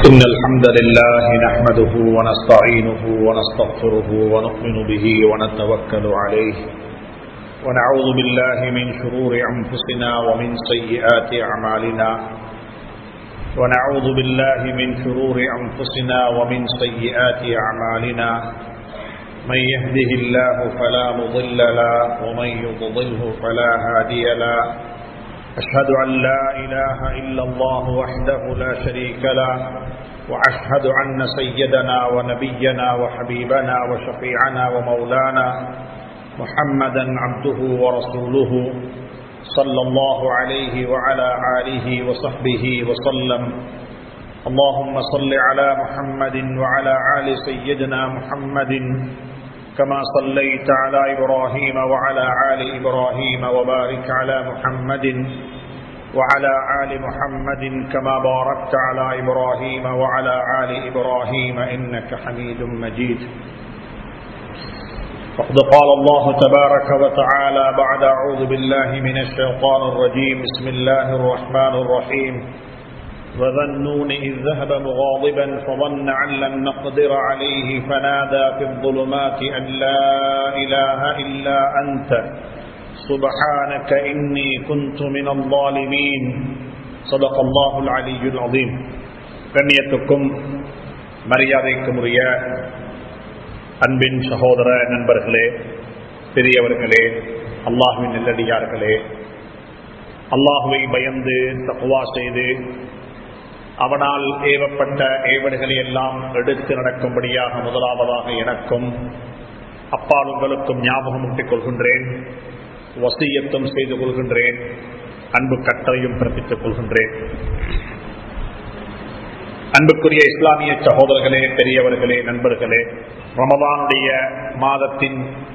إن الحمد لله نحمده ونستعينه ونستغفره ونؤمن به ونتوكل عليه ونعوذ بالله من شرور أنفسنا ومن سيئات أعمالنا ونعوذ بالله من شرور أنفسنا ومن سيئات أعمالنا من يهده الله فلا مضل له ومن يضلله فلا هادي له أشهد أن لا إله إلا الله وحده لا شريك له وأشهد أن سيدنا ونبينا وحبيبنا وشفيعنا ومولانا محمدا عبده ورسوله صلى الله عليه وعلى آله وصحبه وسلم اللهم صل على محمد وعلى آل سيدنا محمد كما صليت على إبراهيم وعلى آل إبراهيم وبارك على محمد وعلى آل محمد كما باركت على إبراهيم وعلى آل إبراهيم إنك حميد مجيد فقد قال الله تبارك وتعالى بعد أعوذ بالله من الشيطان الرجيم بسم الله الرحمن الرحيم وذا النون إذ ذهب مغاضبا فظن أن لن نقدر عليه فنادى في الظلمات أن لا إله إلا أنت سبحانك إني كنت من الظالمين صدق الله العلي العظيم கண்ணியத்துக்கும் மரியாதைக்கும் உரிய அன்பின் சகோதர நண்பர்களே பெரியவர்களே அல்லாஹுவின் நெல்லடியார்களே அல்லாஹுவை பயந்து தப்புவா செய்து அவனால் ஏவப்பட்ட ஏவடுகளை எல்லாம் எடுத்து நடக்கும்படியாக முதலாவதாக எனக்கும் அப்பால் உங்களுக்கும் ஞாபகம் ஊட்டிக் கொள்கின்றேன் வசியத்தும் செய்து கொள்கின்றேன் அன்பு கட்டளையும் பிறப்பித்துக் கொள்கின்றேன் அன்புக்குரிய இஸ்லாமிய சகோதரர்களே பெரியவர்களே நண்பர்களே ரமதானுடைய மாதத்தின்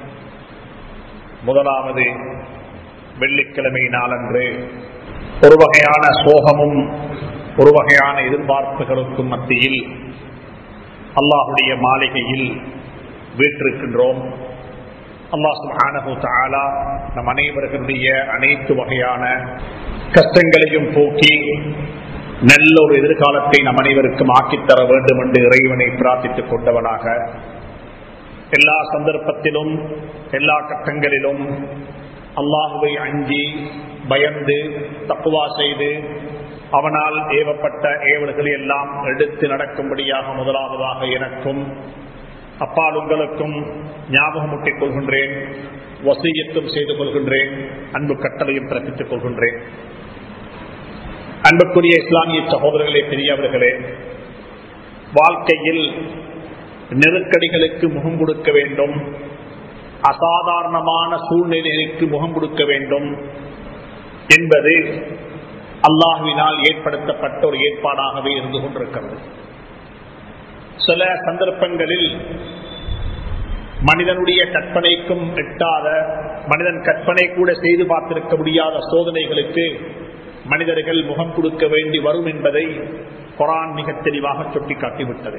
முதலாவது வெள்ளிக்கிழமை நாளன்று ஒரு வகையான சோகமும் ஒரு வகையான எதிர்பார்ப்புகளுக்கும் மத்தியில் அல்லாஹுடைய மாளிகையில் வீற்றிருக்கின்றோம் அல்லாஹ் சுபானு தாலா நம் அனைவர்களுடைய அனைத்து வகையான கஷ்டங்களையும் போக்கி நல்ல ஒரு எதிர்காலத்தை நம் அனைவருக்கும் ஆக்கித்தர வேண்டும் என்று இறைவனை பிரார்த்தித்துக் கொண்டவனாக எல்லா சந்தர்ப்பத்திலும் எல்லா கட்டங்களிலும் அல்லாஹுவை அஞ்சி பயந்து தப்புவா செய்து அவனால் ஏவப்பட்ட ஏவல்களை எல்லாம் எடுத்து நடக்கும்படியாக முதலாவதாக எனக்கும் அப்பால் உங்களுக்கும் ஞாபகம் ஊட்டிக் கொள்கின்றேன் வசீயத்தும் செய்து கொள்கின்றேன் அன்பு கட்டளையும் பிறப்பித்துக் கொள்கின்றேன் அன்புக்குரிய இஸ்லாமிய சகோதரர்களே பெரியவர்களே வாழ்க்கையில் நெருக்கடிகளுக்கு முகம் கொடுக்க வேண்டும் அசாதாரணமான சூழ்நிலைக்கு முகம் கொடுக்க வேண்டும் என்பது அல்லாஹுவினால் ஏற்படுத்தப்பட்ட ஒரு ஏற்பாடாகவே இருந்து கொண்டிருக்கிறது சில சந்தர்ப்பங்களில் மனிதனுடைய கற்பனைக்கும் எட்டாத மனிதன் கற்பனை கூட செய்து பார்த்திருக்க முடியாத சோதனைகளுக்கு மனிதர்கள் முகம் கொடுக்க வேண்டி வரும் என்பதை குரான் மிக தெளிவாக சுட்டிக்காட்டிவிட்டது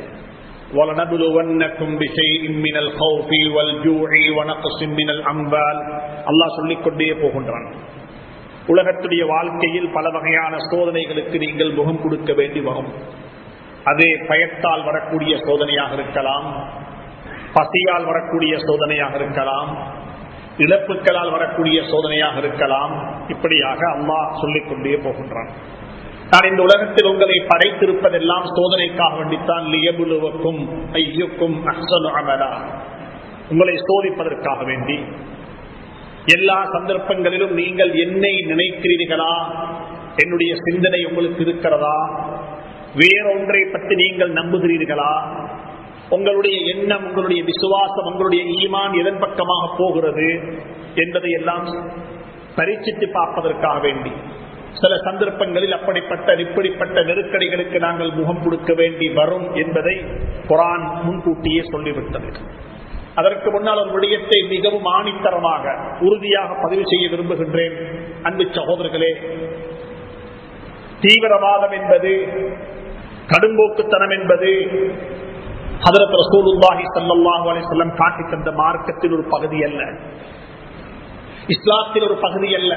அல்லாஹ் சொல்லிக்கொண்டே போகின்றான் உலகத்துடைய வாழ்க்கையில் பல வகையான சோதனைகளுக்கு நீங்கள் முகம் கொடுக்க வேண்டி வரும் அது பயத்தால் வரக்கூடிய சோதனையாக இருக்கலாம் பசியால் வரக்கூடிய சோதனையாக இருக்கலாம் இழப்புகளால் வரக்கூடிய சோதனையாக இருக்கலாம் இப்படியாக அல்லாஹ் சொல்லிக் கொண்டே போகின்றான் நான் இந்த உலகத்தில் உங்களை படைத்திருப்பதெல்லாம் சோதனைக்காக வேண்டித்தான் லியபுலுவக்கும் ஐயுக்கும் அஹ்சனு அமலா உங்களை சோதிப்பதற்காக வேண்டி எல்லா சந்தர்ப்பங்களிலும் நீங்கள் என்னை நினைக்கிறீர்களா என்னுடைய சிந்தனை உங்களுக்கு இருக்கிறதா வேறொன்றை பற்றி நீங்கள் நம்புகிறீர்களா உங்களுடைய எண்ணம் உங்களுடைய விசுவாசம் உங்களுடைய ஈமான் எதன் பக்கமாக போகிறது என்பதை எல்லாம் பரீட்சித்து பார்ப்பதற்காக வேண்டி சில சந்தர்ப்பங்களில் அப்படிப்பட்ட இப்படிப்பட்ட நெருக்கடிகளுக்கு நாங்கள் முகம் கொடுக்க வேண்டி வரும் என்பதை குரான் முன்கூட்டியே சொல்லிவிட்டது அதற்கு முன்னால் ஒரு விடயத்தை மிகவும் ஆணித்தரமாக உறுதியாக பதிவு செய்ய விரும்புகின்றேன் அன்பு சகோதரர்களே தீவிரவாதம் என்பது கடும்போக்குத்தனம் என்பது ஹதரத் ரசூலுல்லாஹி ஸல்லல்லாஹு அலைஹி வஸல்லம் காட்டி தந்த மார்க்கத்தில் ஒரு பகுதி அல்ல இஸ்லாத்தில் ஒரு பகுதி அல்ல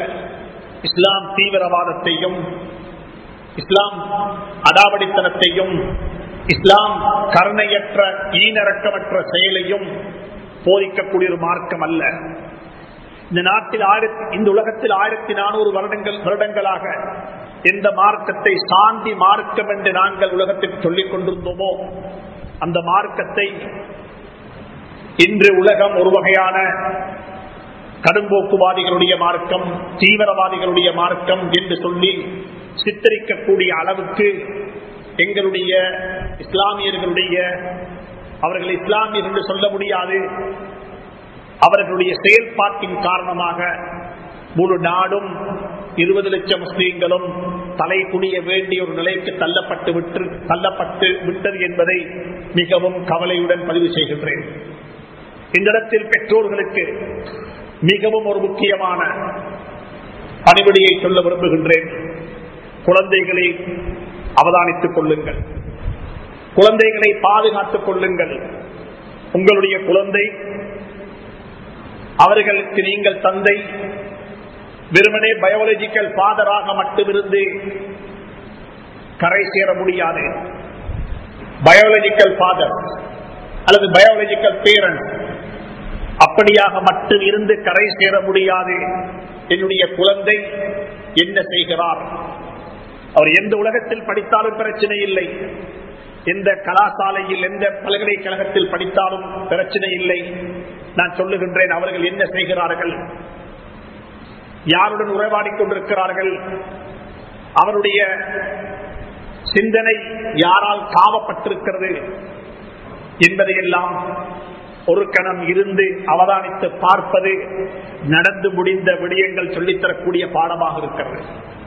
இஸ்லாம் தீவிரவாதத்தையும் இஸ்லாம் அடாவடித்தனத்தையும் இஸ்லாம் கருணையற்ற ஈனரக்கமற்ற செயலையும் போதிக்கக்கூடிய ஒரு மார்க்கம் அல்ல இந்த நாட்டில் ஆயிரத்தி இந்த உலகத்தில் ஆயிரத்தி நானூறு வருடங்கள் வருடங்களாக எந்த மார்க்கத்தை சாந்தி மார்க்கம் என்று நாங்கள் உலகத்தில் சொல்லிக் கொண்டிருந்தோமோ அந்த மார்க்கத்தை இன்று உலகம் ஒரு வகையான கடும்போக்குவாதிகளுடைய மார்க்கம் தீவிரவாதிகளுடைய மார்க்கம் என்று சொல்லி சித்தரிக்கக்கூடிய அளவுக்கு எங்களுடைய இஸ்லாமியர்களுடைய அவர்கள் இஸ்லாமியர் என்று சொல்ல முடியாது அவர்களுடைய செயல்பாட்டின் காரணமாக முழு நாடும் இருபது லட்சம் முஸ்லீம்களும் தலை குனிய வேண்டிய ஒரு நிலைக்கு தள்ளப்பட்டு விட்டு தள்ளப்பட்டு விட்டது என்பதை மிகவும் கவலையுடன் பதிவு செய்கின்றேன் இந்த இடத்தில் பெற்றோர்களுக்கு மிகவும் ஒரு முக்கியமான பணிபடியை சொல்ல விரும்புகின்றேன் குழந்தைகளை அவதானித்துக் கொள்ளுங்கள் குழந்தைகளை பாதுகாத்துக் கொள்ளுங்கள் உங்களுடைய குழந்தை அவர்களுக்கு நீங்கள் தந்தை வெறுமனே பயாலஜிக்கல் ஃபாதராக மட்டுமிருந்து கரை சேர முடியாது பயாலஜிக்கல் ஃபாதர் அல்லது பயாலஜிக்கல் பேரண்ட் அப்படியாக மட்டும் இருந்து கரை சேர முடியாது என்னுடைய குழந்தை என்ன செய்கிறார் அவர் எந்த உலகத்தில் படித்தாலும் பிரச்சனை இல்லை எந்த கலாசாலையில் எந்த பல்கலைக்கழகத்தில் படித்தாலும் பிரச்சனை இல்லை நான் சொல்லுகின்றேன் அவர்கள் என்ன செய்கிறார்கள் யாருடன் உறவாடிக் கொண்டிருக்கிறார்கள் அவருடைய சிந்தனை யாரால் காவப்பட்டிருக்கிறது என்பதையெல்லாம் ஒரு கணம் இருந்து அவதானித்து பார்ப்பது நடந்து முடிந்த விடயங்கள் சொல்லித்தரக்கூடிய பாடமாக இருக்கிறது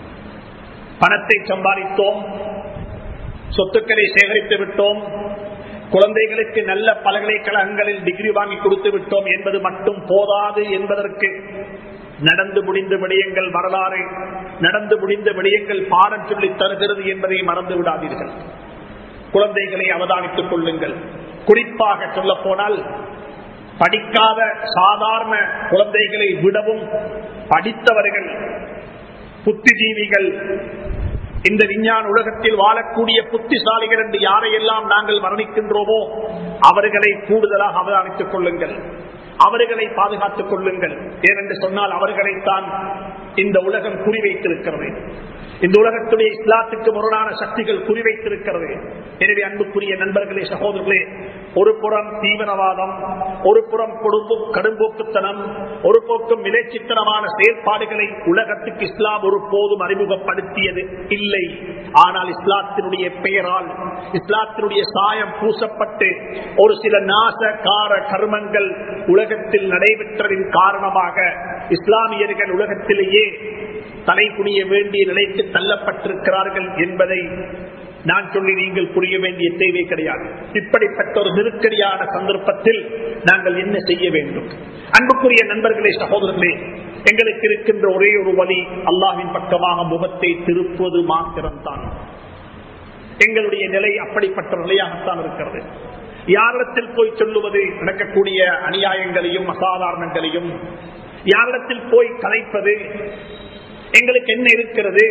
பணத்தை சம்பாதித்தோம் சொத்துக்களை சேகரித்து விட்டோம் குழந்தைகளுக்கு நல்ல பல்கலைக்கழகங்களில் டிகிரி வாங்கி கொடுத்து விட்டோம் என்பது மட்டும் போதாது என்பதற்கு நடந்து முடிந்த விடயங்கள் வரலாறு நடந்து முடிந்த விடயங்கள் பாடம் சொல்லி தருகிறது என்பதை மறந்து விடாதீர்கள் குழந்தைகளை அவதானித்துக் கொள்ளுங்கள் குறிப்பாக சொல்ல போனால் படிக்காத சாதாரண குழந்தைகளை விடவும் படித்தவர்கள் புத்திஜீவிகள் இந்த விஞ்ஞான உலகத்தில் வாழக்கூடிய புத்திசாலிகள் என்று யாரையெல்லாம் நாங்கள் வர்ணிக்கின்றோமோ அவர்களை கூடுதலாக அவதானித்துக் கொள்ளுங்கள் அவர்களை பாதுகாத்துக் கொள்ளுங்கள் ஏனென்று சொன்னால் அவர்களைத்தான் இந்த உலகம் குறிவைத்திருக்கிறது இந்த உலகத்துடைய இஸ்லாத்துக்கு முரணான சக்திகள் குறிவைத்திருக்கிறது எனவே அன்புக்குரிய நண்பர்களே சகோதரர்களே ஒரு புறம் தீவிரவாதம் ஒரு புறம் கொடுப்பு கடும்போக்குத்தனம் ஒரு போக்கும் விளைச்சித்தனமான செயற்பாடுகளை உலகத்துக்கு இஸ்லாம் ஒரு போதும் அறிமுகப்படுத்தியது இல்லை ஆனால் இஸ்லாத்தினுடைய பெயரால் இஸ்லாத்தினுடைய சாயம் பூசப்பட்டு ஒரு சில நாசகார கர்மங்கள் உலகத்தில் நடைபெற்றதின் காரணமாக இஸ்லாமியர்கள் உலகத்திலேயே தலை குனிய வேண்டிய நிலைக்கு தள்ளப்பட்டிருக்கிறார்கள் என்பதை நான் சொல்லி நீங்கள் புரிய வேண்டிய தேவை கிடையாது இப்படிப்பட்ட ஒரு நெருக்கடியான சந்தர்ப்பத்தில் நாங்கள் என்ன செய்ய வேண்டும் அன்புக்குரிய நண்பர்களே சகோதரர்களே எங்களுக்கு இருக்கின்ற ஒரே ஒரு வழி அல்லாவின் பக்கமாக முகத்தை திருப்புவது மாத்திரம்தான் எங்களுடைய நிலை அப்படிப்பட்ட நிலையாகத்தான் இருக்கிறது யாரிடத்தில் போய் சொல்லுவது நடக்கக்கூடிய அநியாயங்களையும் அசாதாரணங்களையும் யாரிடத்தில் போய் கலைப்பது எங்களுக்கு என்ன இருக்கிறது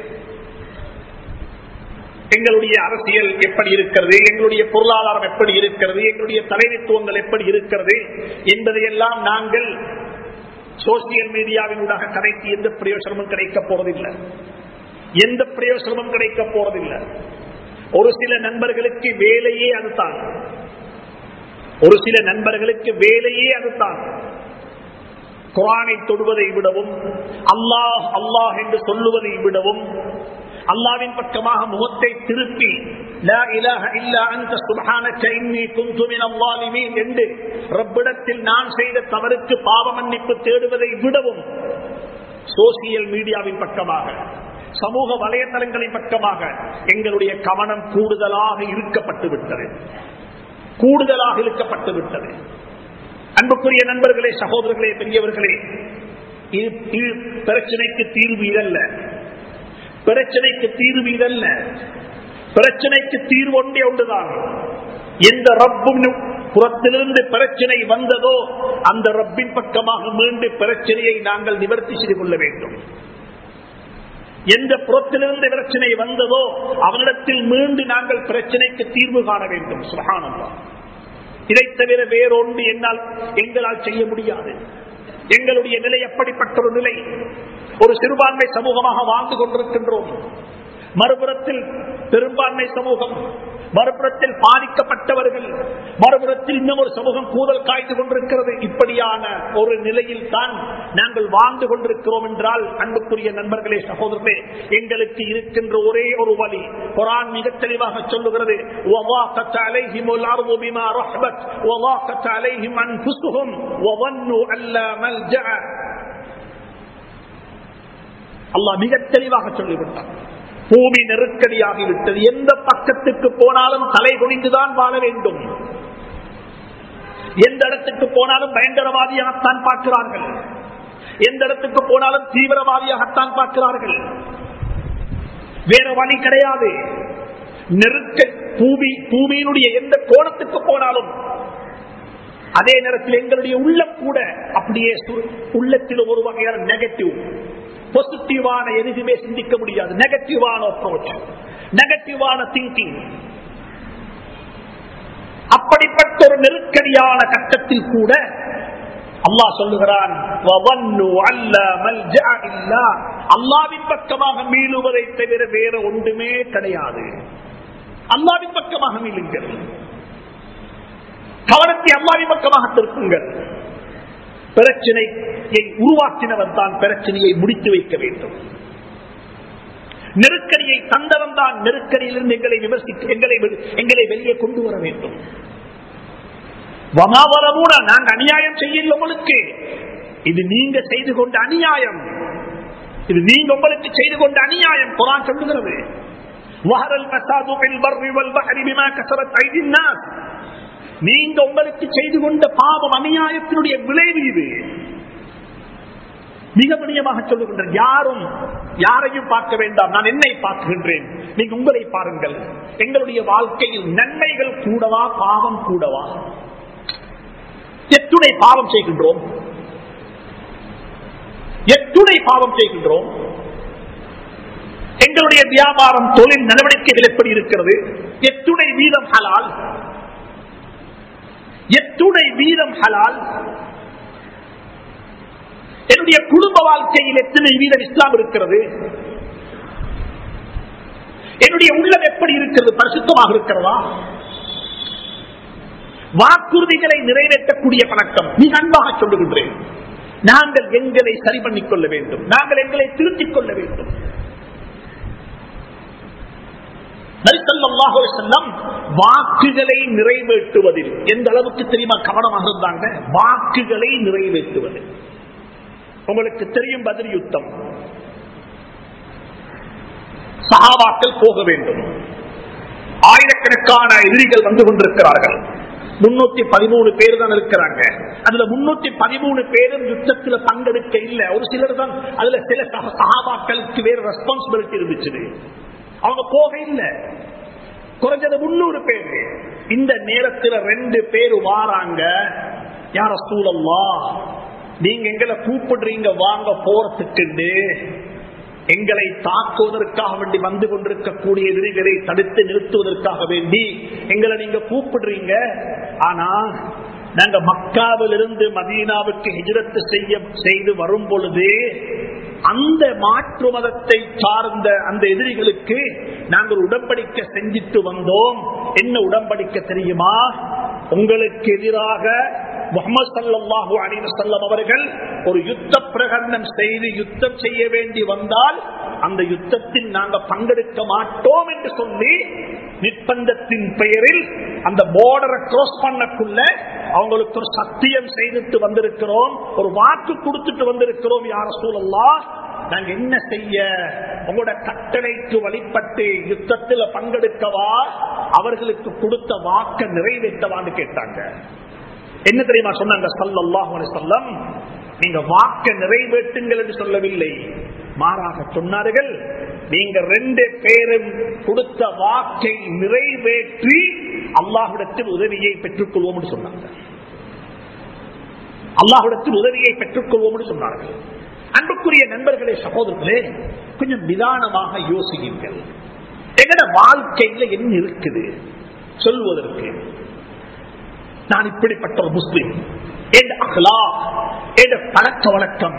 எங்களுடைய அரசியல் எப்படி இருக்கிறது எங்களுடைய பொருளாதாரம் எப்படி இருக்கிறது எங்களுடைய தலைமைத்துவங்கள் எப்படி இருக்கிறது என்பதையெல்லாம் நாங்கள் சோசியல் மீடியாவினூடாக கடைக்கு எந்த பிரயோசனமும் கிடைக்க போறதில்லை எந்த பிரயோசனமும் கிடைக்க போறதில்லை ஒரு சில நண்பர்களுக்கு வேலையே அதுதான் ஒரு சில நண்பர்களுக்கு வேலையே அதுதான் குரானை தொடுவதை விடவும் அல்லாஹ் அல்லாஹ் என்று சொல்லுவதை விடவும் அல்லாவின் பக்கமாக முகத்தை திருப்பி என்று ரப்பிடத்தில் நான் செய்த தவறுக்கு பாவ மன்னிப்பு தேடுவதை விடவும் சோசியல் மீடியாவின் பக்கமாக சமூக வலைதளங்களின் பக்கமாக எங்களுடைய கவனம் கூடுதலாக இருக்கப்பட்டு விட்டது கூடுதலாக இருக்கப்பட்டு விட்டது அன்புக்குரிய நண்பர்களே சகோதரர்களே பெரியவர்களே இது பிரச்சனைக்கு தீர்வு இதல்ல பிரச்சனைக்கு தீர்வு இதல்ல பிரச்சனைக்கு தீர்வு ஒன்றே ஒன்றுதான் எந்த ரப்பும் புறத்திலிருந்து பிரச்சனை வந்ததோ அந்த ரப்பின் பக்கமாக மீண்டு பிரச்சனையை நாங்கள் நிவர்த்தி செய்து கொள்ள வேண்டும் எந்த புறத்திலிருந்து பிரச்சனை வந்ததோ அவனிடத்தில் மீண்டு நாங்கள் பிரச்சனைக்கு தீர்வு காண வேண்டும் சுகானந்தா இதை தவிர வேறொன்று என்னால் எங்களால் செய்ய முடியாது எங்களுடைய நிலை எப்படிப்பட்ட ஒரு நிலை ஒரு சிறுபான்மை சமூகமாக வாழ்ந்து கொண்டிருக்கின்றோம் மறுபுறத்தில் பெரும்பான்மை சமூகம் மறுபுறத்தில் பாதிக்கப்பட்டவர்கள் மறுபுறத்தில் இன்னும் ஒரு சமூகம் கூதல் காய்ந்து கொண்டிருக்கிறது இப்படியான ஒரு நிலையில் தான் நாங்கள் வாழ்ந்து கொண்டிருக்கிறோம் என்றால் அன்புக்குரிய நண்பர்களே சகோதரர்களே எங்களுக்கு இருக்கின்ற ஒரே ஒரு வழி குரான் மிக தெளிவாக சொல்லுகிறது وَضَاقَتْ عَلَيْهِمُ الْأَرْضُ بِمَا رَحْبَتْ وَضَاقَتْ عَلَيْهِمْ أَنفُسُهُمْ وَظَنُّوا أَن لَّا مَلْجَأَ அல்லாஹ் மிக தெளிவாக சொல்லிவிட்டார் பூமி நெருக்கடியாகிவிட்டது எந்த பக்கத்துக்கு போனாலும் தலை குனிந்துதான் வாழ வேண்டும் எந்த இடத்துக்கு போனாலும் பயங்கரவாதியாகத்தான் பார்க்கிறார்கள் எந்த இடத்துக்கு போனாலும் தீவிரவாதியாகத்தான் பார்க்கிறார்கள் வேற வழி கிடையாது நெருக்க பூமி பூமியினுடைய எந்த கோணத்துக்கு போனாலும் அதே நேரத்தில் எங்களுடைய உள்ளம் கூட அப்படியே சு- உள்ளத்தில் ஒரு வகையான நெகட்டிவ் பாசிட்டிவான எதுவுமே சிந்திக்க முடியாது நெகட்டிவான அப்ரோச் நெகட்டிவான திங்கிங் அப்படிப்பட்ட ஒரு நெருக்கடியான கட்டத்தில் கூட அல்லாஹ் சொல்லுகிறான் "வவன்னு அல்ல மல்ஜஅ இல்லா." அல்லாவின் பக்கமாக மீளுவதை தவிர வேற ஒன்றுமே கிடையாது அல்லாவின் பக்கமாக மீளுங்கள் கவனத்தை அல்லாவின் பக்கமாக திருப்புங்கள் பிரச்சனையை உருவாக்கினவன் தான் பிரச்சனையை முடித்து வைக்க வேண்டும் நெருக்கடியை தந்தவன் தான் நெருக்கடியிலிருந்து எங்களை விமர்சித்து எங்களை வெ- எங்களை வெளியே கொண்டு வர வேண்டும் வமாவரமூட நாங்க அநியாயம் செய்யல உங்களுக்கு இது நீங்க செய்து கொண்ட அநியாயம் இது நீங்க உங்களுக்கு செய்து கொண்ட அநியாயம் குரான் சொல்லுகிறது வஹரல் ஃபஸாது ஃபில் பர்ரி வல் பஹரி பிமா கஸபத் ஐதின் நாஸ் நீங்க உங்களுக்கு செய்து கொண்ட பாவம் அநியாயத்தினுடைய விளைவு இது மிக பிரியமாக சொல்லுகின்ற யாரும் யாரையும் பார்க்க வேண்டாம் நான் என்னை பார்க்கின்றேன் நீங்க உங்களை பாருங்கள் எங்களுடைய வாழ்க்கையில் நன்மைகள் கூடவா பாவம் கூடவா எத்துணை பாவம் செய்கின்றோம் எத்துணை பாவம் செய்கின்றோம் எங்களுடைய வியாபாரம் தொழில் நடவடிக்கைகள் எப்படி இருக்கிறது எத்துணை வீதம் ஹலால் எத்துணை வீதம் ஹலால் என்னுடைய குடும்ப வாழ்க்கையில் எத்தனை வீதம் இஸ்லாம் இருக்கிறது என்னுடைய உள்ளம் எப்படி இருக்கிறது பரிசுத்தமாக இருக்கிறதா வாக்குறுதிகளை நிறைவேற்றக்கூடிய பழக்கம் மிக அன்பாக சொல்லுகின்றேன் நாங்கள் எங்களை சரி பண்ணிக் கொள்ள வேண்டும் நாங்கள் எங்களை திருத்திக் கொள்ள வேண்டும் நரிசல்லாஹு செல்லம் வாக்குகளை நிறைவேற்றுவதில் எந்த அளவுக்கு தெரியுமா கவனமாக இருந்தாங்க வாக்குகளை நிறைவேற்றுவதில் உங்களுக்கு தெரியும் பதில் யுத்தம் சகாபாக்கள் போக வேண்டும் ஆயிரக்கணக்கான எதிரிகள் வந்து கொண்டிருக்கிறார்கள் முன்னூத்தி பதிமூணு பேர் தான் இருக்கிறாங்க அதுல முன்னூத்தி பதிமூணு பேரும் யுத்தத்துல பங்கெடுக்க இல்ல ஒரு சிலர் தான் அதுல சில சக- சகாபாக்களுக்கு வேற ரெஸ்பான்சிபிலிட்டி இருந்துச்சு அவங்க போக இல்ல குறைஞ்சது முன்னூறு பேர் இந்த நேரத்துல ரெண்டு பேர் வாராங்க யார சூழல்லா நீங்க எங்களை கூப்பிடுறீங்க வாங்க போறதுக்கு எங்களை தாக்குவதற்காக வேண்டி வந்து கொண்டிருக்கக்கூடிய எதிரிகளை தடுத்து நிறுத்துவதற்காக வேண்டி எங்களை நீங்க கூப்பிடுறீங்க ஆனா நாங்க மக்காவிலிருந்து மதீனாவுக்கு ஹிஜரத்து செய்ய செய்து வரும் பொழுது அந்த மாற்று மதத்தை சார்ந்த அந்த எதிரிகளுக்கு நாங்கள் உடன்படிக்கை செஞ்சிட்டு வந்தோம் என்ன உடன்படிக்கை தெரியுமா உங்களுக்கு எதிராக முகமது சல்லாஹூ அலிவசல்லம் அவர்கள் ஒரு யுத்த பிரகடனம் செய்து யுத்தம் செய்ய வேண்டி வந்தால் அந்த யுத்தத்தில் நாங்க பங்கெடுக்க மாட்டோம் என்று சொல்லி நிர்பந்தத்தின் பெயரில் அந்த பார்டரை கிராஸ் பண்ணக்குள்ள அவங்களுக்கு ஒரு சத்தியம் செய்துட்டு வந்திருக்கிறோம் ஒரு வாக்கு கொடுத்துட்டு வந்திருக்கிறோம் யார சூழல்லா நாங்க என்ன செய்ய உங்களோட கட்டளைக்கு வழிபட்டு யுத்தத்தில் பங்கெடுக்கவா அவர்களுக்கு கொடுத்த வாக்க நிறைவேற்றவான்னு கேட்டாங்க என்ன தெரியுமா சொன்னாங்க சல்லல்லாஹு அலைஹி வஸல்லம் நீங்க வாக்க நிறைவேற்றுங்கள் என்று சொல்லவில்லை மாறாக சொன்னார்கள் நீங்க ரெண்டு பேரும் கொடுத்த வாக்கை நிறைவேற்றி அல்லாஹ்விடத்தில் உதவியை பெற்றுக் கொள்வோம் என்று சொன்னாங்க அல்லாஹ்விடத்தில் உதவியை பெற்றுக் கொள்வோம் என்று சொன்னார்கள் அன்புக்குரிய நண்பர்களே சகோதரர்களே கொஞ்சம் நிதானமாக யோசியுங்கள் எங்கட வாழ்க்கையில என்ன இருக்குது சொல்வதற்கு நான் இப்படிப்பட்ட ஒரு முஸ்லிம் என் அகலா என் பழக்க வழக்கம்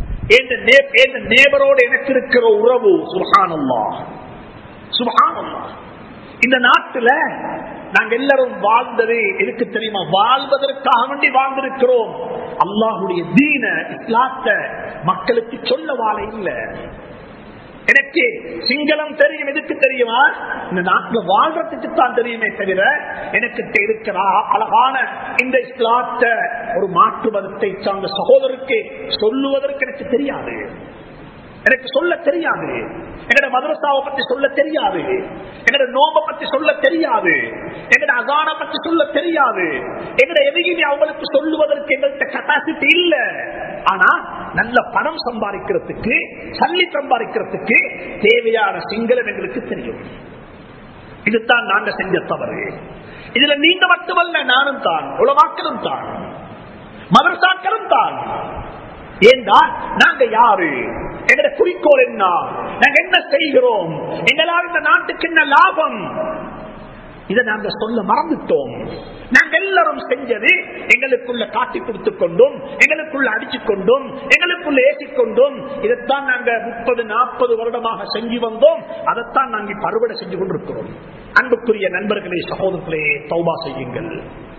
என் நேபரோடு எனக்கு இருக்கிற உறவு சுகானல்லா சுகானல்லா இந்த நாட்டுல நாங்க எல்லாரும் வாழ்ந்தது எதுக்கு தெரியுமா வாழ்வதற்காக வேண்டி வாழ்ந்திருக்கிறோம் அல்லாஹுடைய தீன இஸ்லாத்த மக்களுக்கு சொல்ல வாழ இல்லை எனக்கு சிங்களம் தெரியும் எதுக்கு தெரியுமா இந்த நாட்டில் வாழ்றதுக்கு தான் தெரியுமே தவிர எனக்கு இருக்கிற அழகான இந்த இஸ்லாத்த ஒரு மாற்று மதத்தை சார்ந்த சகோதரருக்கு சொல்லுவதற்கு எனக்கு தெரியாது எனக்கு சொல்ல தெரியாது எங்கட மதரசாவை பத்தி சொல்ல தெரியாது எங்கட நோம்ப பத்தி சொல்ல தெரியாது எங்கட அகான பத்தி சொல்ல தெரியாது எங்கட எதையுமே அவங்களுக்கு சொல்லுவதற்கு எங்கள்கிட்ட கெப்பாசிட்டி இல்ல ஆனா நல்ல பணம் சம்பாதிக்கிறதுக்கு சல்லி சம்பாதிக்கிறதுக்கு தேவையான சிங்களம் எங்களுக்கு தெரியும் இதுதான் நாங்க செஞ்ச தவறு இதுல நீங்க மட்டுமல்ல நானும் தான் உலமாக்களும் தான் மதரசாக்களும் தான் ஏண்டா நாங்க யாரு எங்கட குறிக்கோள் என்ன நாங்க என்ன செய்கிறோம் எங்களால் இந்த நாட்டுக்கு என்ன லாபம் இதை நாங்க சொல்ல மறந்துட்டோம் நாங்க எல்லாரும் செஞ்சது எங்களுக்குள்ள காட்டி கொடுத்துக் கொண்டும் எங்களுக்குள்ள அடிச்சு கொண்டும் எங்களுக்குள்ள ஏசிக்கொண்டும் இதைத்தான் நாங்க முப்பது நாற்பது வருடமாக செஞ்சு வந்தோம் அதைத்தான் நாங்க இப்ப அறுவடை செஞ்சு கொண்டிருக்கிறோம் அன்புக்குரிய நண்பர்களே சகோதரர்களே தௌபா செய்யுங்கள்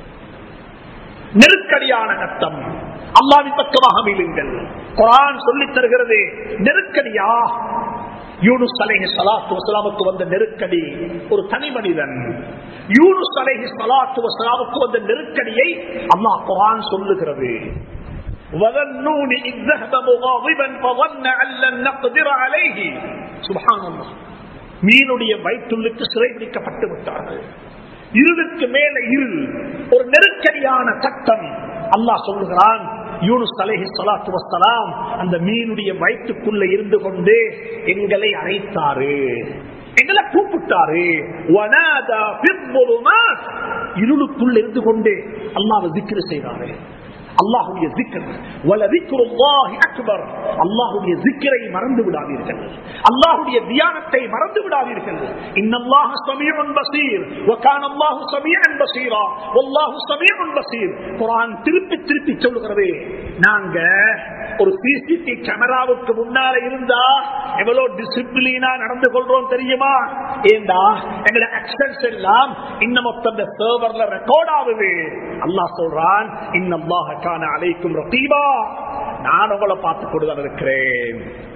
நெருக்கடியான கட்டம் அல்லாவின் பக்கமாக மீளுங்கள் குரான் சொல்லித் தருகிறது நெருக்கடியா யூனுஸ் அலைஹி சலாத்து வசலாமுக்கு வந்த நெருக்கடி ஒரு தனி மனிதன் யூனுஸ் அலைஹி சலாத்து வசலாமுக்கு வந்த நெருக்கடியை அல்லாஹ் குரான் சொல்லுகிறது وَذَنُّونِ إِذْ ذَهَبَ مُغَاضِبًا فَظَنَّ أَن لَّن نَّقْدِرَ عَلَيْهِ سبحان الله மீனுடைய வயிற்றுள்ளுக்கு சிறைபிடிக்கப்பட்டு விட்டார்கள் இருளுக்கு மேல இருள் ஒரு நெருக்கடியான கட்டம் அல்லாஹ் சொல்லுகிறான் யூனுஸ் அலைஹி ஸலாத்து வஸ்ஸலாம் அந்த மீனுடைய வயிற்றுக்குள்ள இருந்து கொண்டு எங்களை அழைத்தாரு எங்களை கூப்பிட்டாரு வனாதா ஃபித்புலுமாத் இருளுக்குள்ள இருந்து கொண்டு அல்லாஹ் zikr செய்தாரு அல்லாஹுடைய ஜிக்கர் வல திக்ருல்லாஹி அக்பர் அல்லாஹுடைய ஜிக்கரை மறந்து விடாதீர்கள் அல்லாஹுடைய தியானத்தை மறந்து விடாதீர்கள் இன்னல்லாஹ ஸமீஉன் பஸீர் வ கான அல்லாஹு ஸமீஅன் பஸீரா வல்லாஹு ஸமீஉன் பஸீர் குர்ஆன் திருப்பி திருப்பி சொல்லுகிறது நாங்க ஒரு சிசிடி கேமராவுக்கு முன்னால இருந்தா எவ்வளவு டிசிப்ளினா நடந்து கொள்றோம் தெரியுமா ஏண்டா எங்களோட ஆக்சன்ஸ் எல்லாம் இன்னும் மொத்தம் சர்வர்ல ரெக்கார்ட் ஆகுது அல்லாஹ் சொல்றான் இன்னல்லாஹ கான அலைக்கும் ரகீபா நான் உங்களை பார்த்து கொண்டுதான் இருக்கிறேன்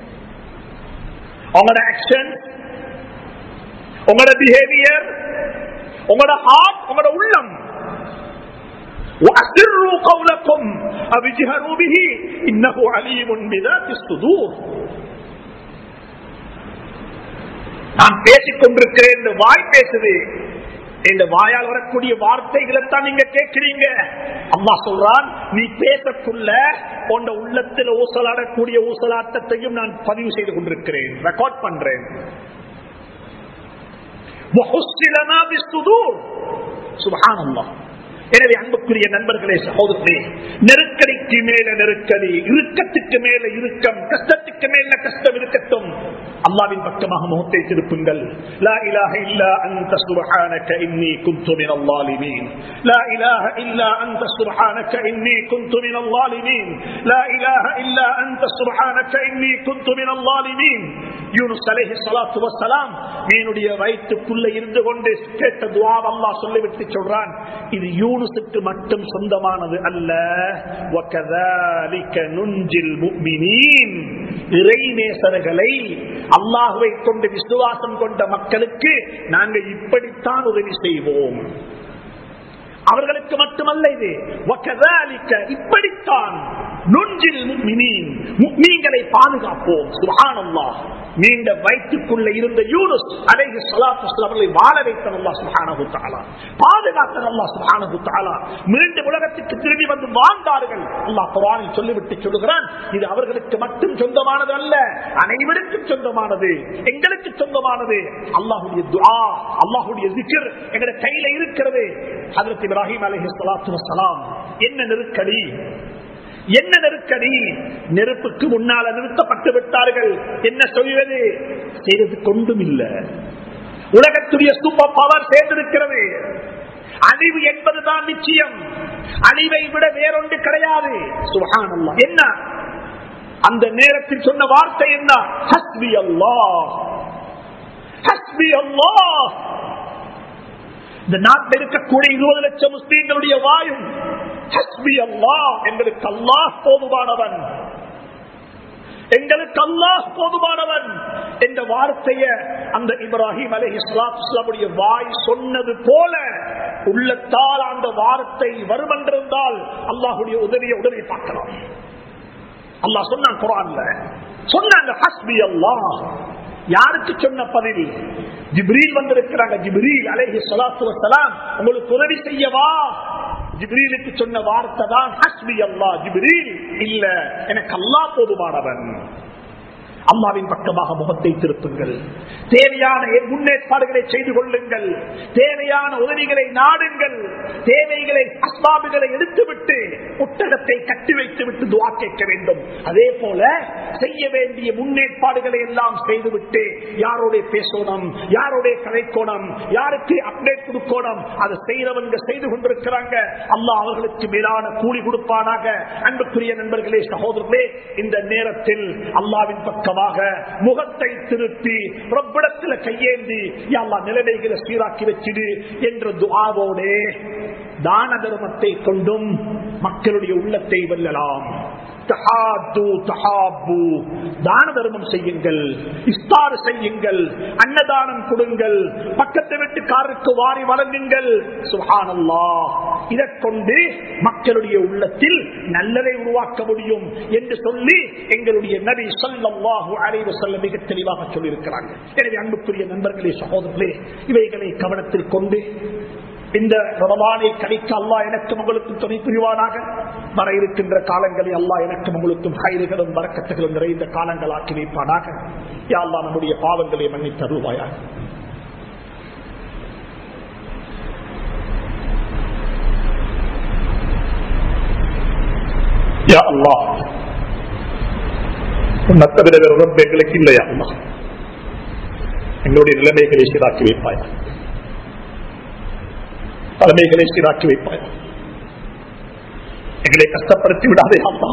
உங்களோட ஆக்ஷன் உங்களோட பிஹேவியர் உங்களோட ஹார்ட் உங்களோட உள்ளம் وأسروا قولكم أو اجهروا به إنه عليم بذات الصدور நான் பேசிக் கொண்டிருக்கிறேன் இந்த வாய் பேசுது இந்த வாயால் வரக்கூடிய வார்த்தைகளை தான் நீங்க கேட்கிறீங்க அம்மா சொல்றான் நீ பேசக்குள்ள உண்ட உள்ளத்தில் ஊசலாடக்கூடிய ஊசலாட்டத்தையும் நான் பதிவு செய்து கொண்டிருக்கிறேன் ரெக்கார்ட் பண்றேன் சுபஹானல்லாஹ் எனவே அன்புக்குரிய நண்பர்களே சகோதரர்களே நெருக்கடிக்கு மேல நெருக்கடி இறுக்கத்துக்கு மேல இறுக்கம் கஷ்டத்துக்கு மேல கஷ்டம் இருக்கட்டும் அல்லாவின் பக்கமாக முகத்தை திருப்புங்கள் லா இலாஹ இல்லா அன்த சுப்ஹானக இன்னி குன்து மினல் ஸாலிமீன் லா இலாஹ இல்லா அன்த சுப்ஹானக இன்னி குன்து மினல் ஸாலிமீன் லா இலாஹ இல்லா அன்த சுப்ஹானக இன்னி குன்து மினல் ஸாலிமீன் யூனுஸ் அலைஹி ஸலாத்து வஸ்ஸலாம் மீனுடைய வயிற்றுக்குள்ள இருந்து கொண்டு கேட்ட துஆ அல்லாஹ் சொல்லிவிட்டு சொல்றான் இது யூனுஸுக்கு மட்டும் சொந்தமானது அல்ல وَكَذَلِكَ نُنْجِي الْمُؤْمِنِينَ இறைநேசர்களை அல்லாஹுவை கொண்டு விசுவாசம் கொண்ட மக்களுக்கு நாங்கள் இப்படித்தான் உதவி செய்வோம் அவர்களுக்கு மட்டுமல்ல இது وَكَذَلِكَ இப்படித்தான் நுஞ்சில் முக்மினீன் முக்மீன்களை பாதுகாப்போம் சுப்ஹானல்லாஹ் நீண்ட வயிற்றுக்குள்ள இருந்த யூனுஸ் அலைஹி ஸலாத்து வஸலாம் அவர்களை வாழ வைத்த அல்லாஹ் சுப்ஹானஹு தஆலா பாதுகாத்த அல்லாஹ் சுப்ஹானஹு தஆலா மீண்டும் உலகத்துக்கு திரும்பி வந்து வாழ்ந்தார்கள் அல்லாஹ் குர்ஆனில் சொல்லிவிட்டு சொல்லுகிறான் இது அவர்களுக்கு மட்டும் சொந்தமானது அல்ல அனைவருக்கும் சொந்தமானது எங்களுக்கு சொந்தமானது அல்லாஹ்வுடைய துஆ அல்லாஹ்வுடைய zikr எங்களுடைய கையில இருக்கிறது ஹஜ்ரத் இப்ராஹிம் அலைஹி ஸலாத்து வஸலாம் என்ன நெருக்கடி என்ன நெருக்கடி நெருப்புக்கு முன்னால நிறுத்தப்பட்டு விட்டார்கள் என்ன சொல்வது செய்தது கொண்டும் இல்லை உலகத்துடைய சூப்பர் பவர் சேர்ந்திருக்கிறது அழிவு என்பதுதான் நிச்சயம் அழிவை விட வேறொன்று கிடையாது சுகானல்லா என்ன அந்த நேரத்தில் சொன்ன வார்த்தை என்ன ஹஸ்பி அல்லா ஹஸ்பி அல்லா இந்த நாட்டில் இருக்கக்கூடிய இருபது லட்சம் முஸ்லீம்களுடைய வாயும் ஹஸ்பி அல்லா எங்களுக்கு அல்லாஹ் போதுமானவன் எங்களுக்கு அல்லாஹ் போதுமானவன் என்ற வார்த்தைய அந்த இப்ராஹிம் அலை இஸ்லாமுடைய வாய் சொன்னது போல உள்ளத்தால் அந்த வார்த்தை வரும் என்றிருந்தால் அல்லாஹுடைய உதவியை உடனே பார்க்கலாம் அல்லாஹ் சொன்னான் குரான்ல சொன்னாங்க ஹஸ்பி அல்லாஹ் யாருக்கு சொன்ன பதில் ஜிப்ரீல் வந்திருக்கிறாங்க ஜிப்ரீல் அலேஹி சலாத்து வசலாம் உங்களுக்கு உதவி செய்யவா ஜிப்ரீலுக்கு சொன்ன வார்த்தை தான் ஹஸ்பி அல்லா ஜிப்ரீல் இல்ல எனக்கு அல்லா போதுமானவன் அம்மாவின் பக்கமாக முகத்தை திருப்புங்கள் தேவையான முன்னேற்பாடுகளை செய்து கொள்ளுங்கள் தேவையான உதவிகளை நாடுங்கள் தேவைகளை அஸ்பாபுகளை எடுத்துவிட்டு புத்தகத்தை கட்டி வைத்து விட்டு துவா கேட்க வேண்டும் அதே போல செய்ய வேண்டிய முன்னேற்பாடுகளை எல்லாம் செய்துவிட்டு யாரோட பேசணும் யாரோட கதைக்கோணம் யாருக்கு அப்டேட் கொடுக்கணும் அதை செய்யறவங்க செய்து கொண்டிருக்கிறாங்க அல்லாஹ் அவர்களுக்கு மேலான கூலி கொடுப்பானாக அன்புக்குரிய நண்பர்களே சகோதரர்களே இந்த நேரத்தில் அல்லாவின் பக்கம் பக்கமாக முகத்தை திருப்பி ரப்பிடத்தில் கையேந்தி எல்லா நிலைமைகளை சீராக்கி வச்சிடு என்ற துவாவோடே தான தர்மத்தை கொண்டும் மக்களுடைய உள்ளத்தை வெல்லலாம் தான தர்மம் செய்யுங்கள் இஸ்தாறு செய்யுங்கள் அன்னதானம் கொடுங்கள் பக்கத்து வீட்டுக்காரருக்கு வாரி வழங்குங்கள் சுகானல்லா இதை கொண்டு மக்களுடைய உள்ளத்தில் நல்லதை உருவாக்க முடியும் என்று சொல்லி எங்களுடைய நபி சொல்லல்லாஹு அலைவு சொல்ல மிக தெளிவாக சொல்லியிருக்கிறாங்க எனவே அன்புக்குரிய நண்பர்களே சகோதரர்களே இவைகளை கவனத்தில் கொண்டு இந்த ரமலானை கணிக்க அல்லா எனக்கும் உங்களுக்கும் துணை புரிவானாக வர இருக்கின்ற காலங்களில் அல்லா எனக்கும் உங்களுக்கும் கைதுகளும் வரக்கத்துகளும் நிறைந்த காலங்கள் ஆக்கி வைப்பானாக யாழ்லா நம்முடைய பாவங்களை மன்னித்து தருவாயாக யா அல்லா உன்னை தவிர வேறு ரொம்ப எங்களுக்கு இல்லையா அல்லா எங்களுடைய நிலைமைகளை சீராக்கி வைப்பாயா தலைமைகளை சீராக்கி வைப்பாயா எங்களை கஷ்டப்படுத்தி விடாதே அல்லா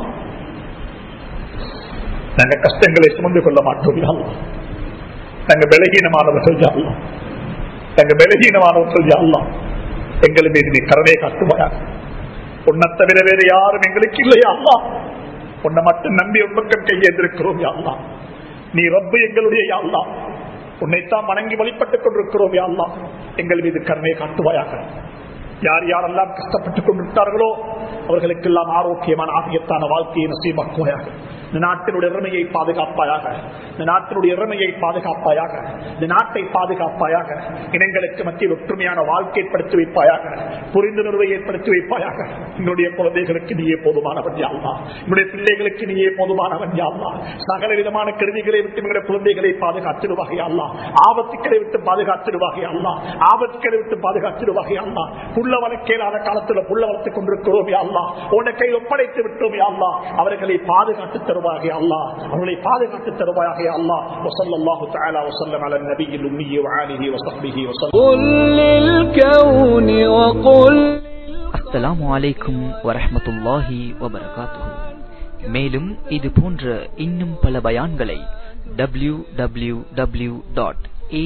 நாங்க கஷ்டங்களை சுமந்து கொள்ள மாட்டோம் அல்லா நாங்க பலகீனமானவர்கள் அல்லா நாங்க பலகீனமானவர்கள் அல்லா எங்கள் மீது நீ கருணை காட்டுவாயா உன்னை தவிர வேறு யாரும் எங்களுக்கு இல்லையா அல்லா உன்னை மட்டும் நம்பி உன் பக்கம் கையேந்திருக்கிறோம் யாழ்லா நீ ரப்பு எங்களுடைய யாழ்லா உன்னைத்தான் வணங்கி வழிபட்டுக் கொண்டிருக்கிறோம் யாழ்லா எங்கள் மீது கருணை காட்டுவாயாக யார் யாரெல்லாம் கஷ்டப்பட்டுக் கொண்டிருக்கிறார்களோ அவர்களுக்கெல்லாம் ஆரோக்கியமான ஆகியத்தான வாழ்க்கையை நசீமாக்குவாயாக இந்த நாட்டினுடைய இறமையை பாதுகாப்பாயாக இந்த நாட்டினுடைய இறமையை பாதுகாப்பாயாக இந்த நாட்டை பாதுகாப்பாயாக இனங்களுக்கு மத்தியில் ஒற்றுமையான வாழ்க்கை ஏற்படுத்தி வைப்பாயாக புரிந்துணர்வை ஏற்படுத்தி வைப்பாயாக எங்களுடைய குழந்தைகளுக்கு நீயே போதுமானவன் யாழ்லா என்னுடைய பிள்ளைகளுக்கு நீயே போதுமானவன் யாழ்லா சகல விதமான கருவிகளை விட்டு எங்களுடைய குழந்தைகளை பாதுகாத்திடுவாக யாழ்லா ஆபத்துக்களை விட்டு பாதுகாத்திடுவாக யாழ்லா ஆபத்துக்களை விட்டு பாதுகாத்திடுவாக யாழ்லா புள்ள வளர்க்கையிலான காலத்தில் புள்ள வளர்த்துக் கொண்டிருக்கிறோம் யாழ்லா உன்னை கையில் ஒப்படைத்து விட்டோம் யாழ்லா அவர்களை பாதுகாத்து தருவாக அல்லா அவர்களை பாதுகாத்து தருவாயாக அல்லா وصلى الله تعالى وسلم على النبي الأمي وعاله وصحبه وسلم قل للكون وقل அஸ்ஸலாமு அலைக்கும் வரஹ்மத்துல்லாஹி வபரகாத்துஹு மேலும் இது போன்ற இன்னும் பல பயான்களை W W W dot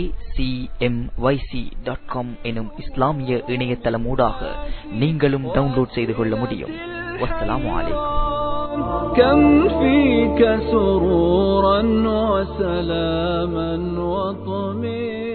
dot com எனும் இஸ்லாமிய இணையதளமூடாக நீங்களும் டவுன்லோட் செய்து கொள்ள முடியும் வஸ்ஸலாமு அலைக்கும் كم فيك سرورا وسلاما وطمئنا